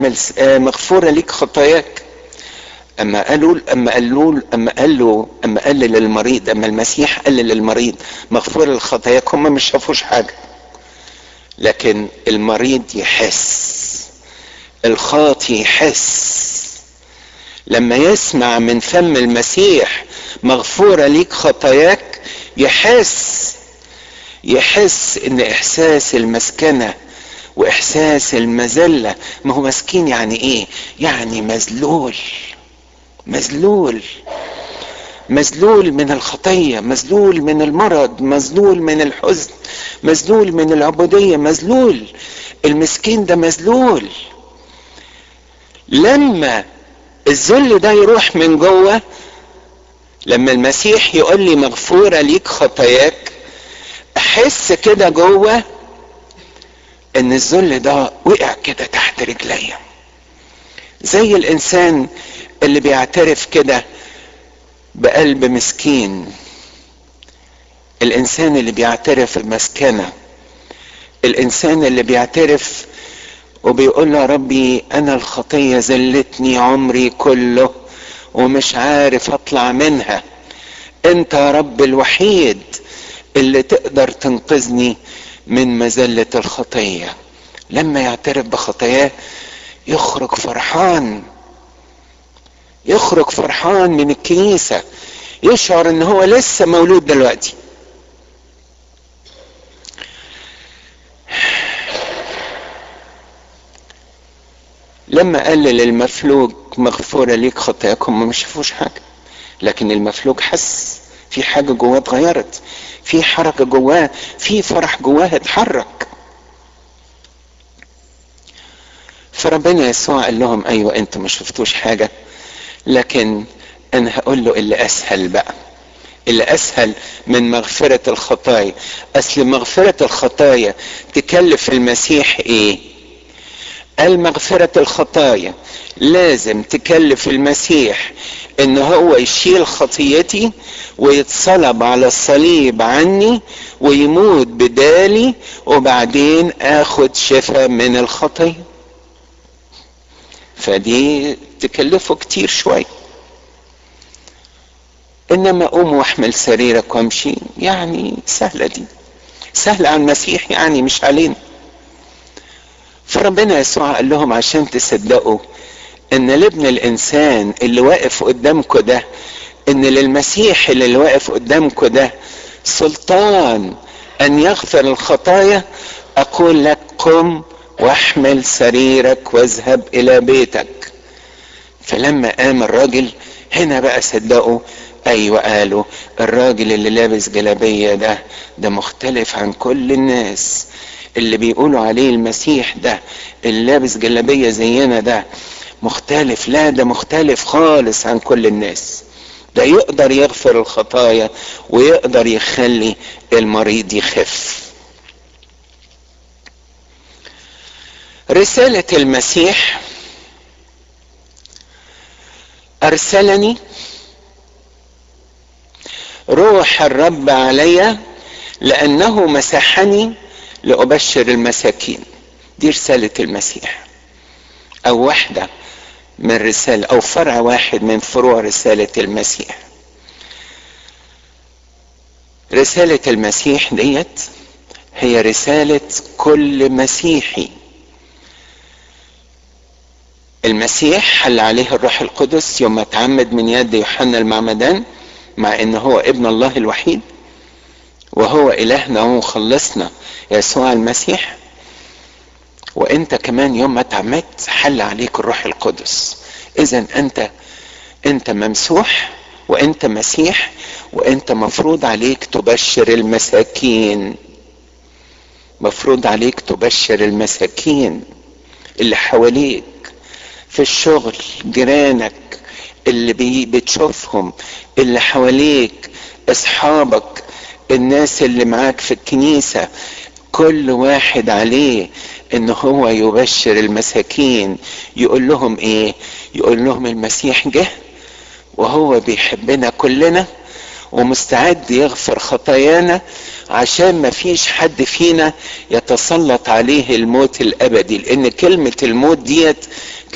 مغفورة ليك خطاياك اما قالوا اما قالوا اما قال له اما قال للمريض اما المسيح قال للمريض مغفور لخطاياك هم مش شافوش حاجه لكن المريض يحس الخاطي يحس لما يسمع من فم المسيح مغفوره ليك خطاياك يحس يحس ان احساس المسكنه واحساس المذله ما هو مسكين يعني ايه يعني مذلول مذلول مذلول من الخطيه مذلول من المرض مذلول من الحزن مذلول من العبوديه مذلول المسكين ده مذلول لما الذل ده يروح من جوه لما المسيح يقول لي مغفوره ليك خطاياك احس كده جوه ان الذل ده وقع كده تحت رجليا زي الانسان اللي بيعترف كده بقلب مسكين الانسان اللي بيعترف بمسكنه الانسان اللي بيعترف وبيقول له ربي انا الخطيه زلتني عمري كله ومش عارف اطلع منها انت يا رب الوحيد اللي تقدر تنقذني من مذله الخطيه لما يعترف بخطاياه يخرج فرحان يخرج فرحان من الكنيسة يشعر ان هو لسه مولود دلوقتي لما قال للمفلوج مغفورة ليك خطاياكم ما شافوش حاجة لكن المفلوج حس في حاجة جواه اتغيرت في حركة جواه في فرح جواه اتحرك فربنا يسوع قال لهم ايوه انتوا ما شفتوش حاجه لكن انا هقول له اللي اسهل بقى اللي اسهل من مغفرة الخطايا اصل مغفرة الخطايا تكلف المسيح ايه قال مغفرة الخطايا لازم تكلف المسيح ان هو يشيل خطيتي ويتصلب على الصليب عني ويموت بدالي وبعدين اخد شفاء من الخطيه فدي تكلفه كتير شوي انما قوم واحمل سريرك وامشي يعني سهله دي سهله على المسيح يعني مش علينا فربنا يسوع قال لهم عشان تصدقوا ان لابن الانسان اللي واقف قدامكم ده ان للمسيح اللي واقف قدامكم ده سلطان ان يغفر الخطايا اقول لك قم واحمل سريرك واذهب الى بيتك فلما قام الراجل هنا بقى صدقوا ايوه قالوا الراجل اللي لابس جلابيه ده ده مختلف عن كل الناس اللي بيقولوا عليه المسيح ده اللي لابس جلابيه زينا ده مختلف لا ده مختلف خالص عن كل الناس ده يقدر يغفر الخطايا ويقدر يخلي المريض يخف رسالة المسيح أرسلني روح الرب علي لأنه مسحني لأبشر المساكين دي رسالة المسيح أو واحدة من رسالة أو فرع واحد من فروع رسالة المسيح رسالة المسيح ديت هي رسالة كل مسيحي المسيح حل عليه الروح القدس يوم اتعمد من يد يوحنا المعمدان مع ان هو ابن الله الوحيد وهو الهنا ومخلصنا يسوع المسيح وانت كمان يوم ما اتعمدت حل عليك الروح القدس اذا انت انت ممسوح وانت مسيح وانت مفروض عليك تبشر المساكين مفروض عليك تبشر المساكين اللي حواليك في الشغل جيرانك اللي بي بتشوفهم اللي حواليك اصحابك الناس اللي معاك في الكنيسة كل واحد عليه ان هو يبشر المساكين يقول لهم ايه يقول لهم المسيح جه وهو بيحبنا كلنا ومستعد يغفر خطايانا عشان ما فيش حد فينا يتسلط عليه الموت الابدي لان كلمة الموت ديت